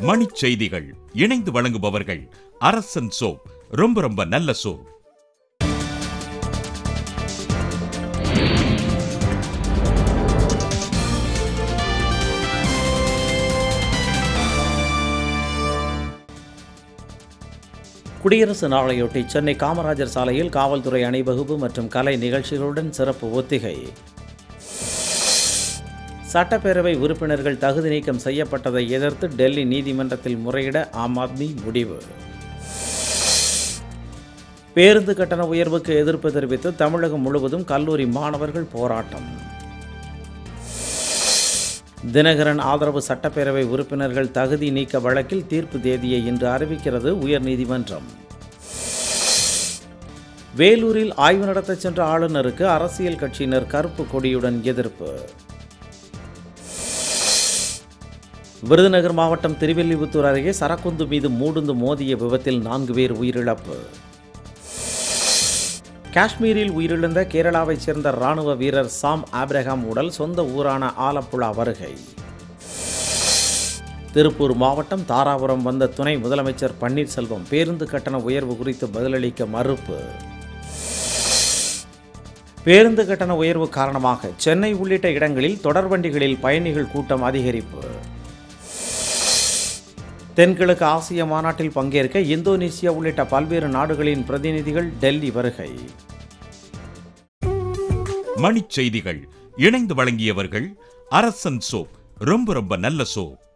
மணிச் செய்திகள் இணைந்து வழங்குபவர்கள் அரசன் சோப் ரொம்ப ரொம்ப நல்ல சோப் குடியரசு நாளையொட்டி சென்னை காமராஜர் சாலையில் காவல்துறை அணிவகுப்பு மற்றும் கலை நிகழ்ச்சிகளுடன் சிறப்பு ஒத்திகை சட்டப்பேரவை உறுப்பினர்கள் தகுதி நீக்கம் செய்யப்பட்டதை எதிர்த்து டெல்லி நீதிமன்றத்தில் முறையிட ஆம் ஆத்மி முடிவு பேருந்து கட்டண உயர்வுக்கு எதிர்ப்பு தெரிவித்து தமிழகம் முழுவதும் கல்லூரி மாணவர்கள் போராட்டம் தினகரன் ஆதரவு சட்டப்பேரவை உறுப்பினர்கள் தகுதி நீக்க வழக்கில் தீர்ப்பு தேதியை இன்று அறிவிக்கிறது உயர்நீதிமன்றம் வேலூரில் ஆய்வு நடத்தச் சென்ற ஆளுநருக்கு அரசியல் கட்சியினர் கருப்பு கொடியுடன் எதிர்ப்பு விருதுநகர் மாவட்டம் திருவெல்லிபுத்தூர் அருகே சரக்குந்து மீது மூடுந்து மோதிய விபத்தில் நான்கு பேர் உயிரிழப்பு காஷ்மீரில் உயிரிழந்த கேரளாவைச் சேர்ந்த ராணுவ வீரர் சாம் ஆப்ரஹாம் உடல் சொந்த ஊரான ஆலப்புழா வருகை திருப்பூர் மாவட்டம் தாராபுரம் வந்த துணை முதலமைச்சர் பன்னீர்செல்வம் பேருந்து கட்டண உயர்வு குறித்து பதிலளிக்க மறுப்பு பேருந்து கட்டண உயர்வு காரணமாக சென்னை உள்ளிட்ட இடங்களில் தொடர்வண்டிகளில் பயணிகள் கூட்டம் அதிகரிப்பு தென்கிழக்கு ஆசிய மாநாட்டில் பங்கேற்க இந்தோனேசியா உள்ளிட்ட பல்வேறு நாடுகளின் பிரதிநிதிகள் டெல்லி வருகை மணிச் செய்திகள் இணைந்து வழங்கியவர்கள் அரசன் சோப் ரொம்ப ரொம்ப நல்ல சோப்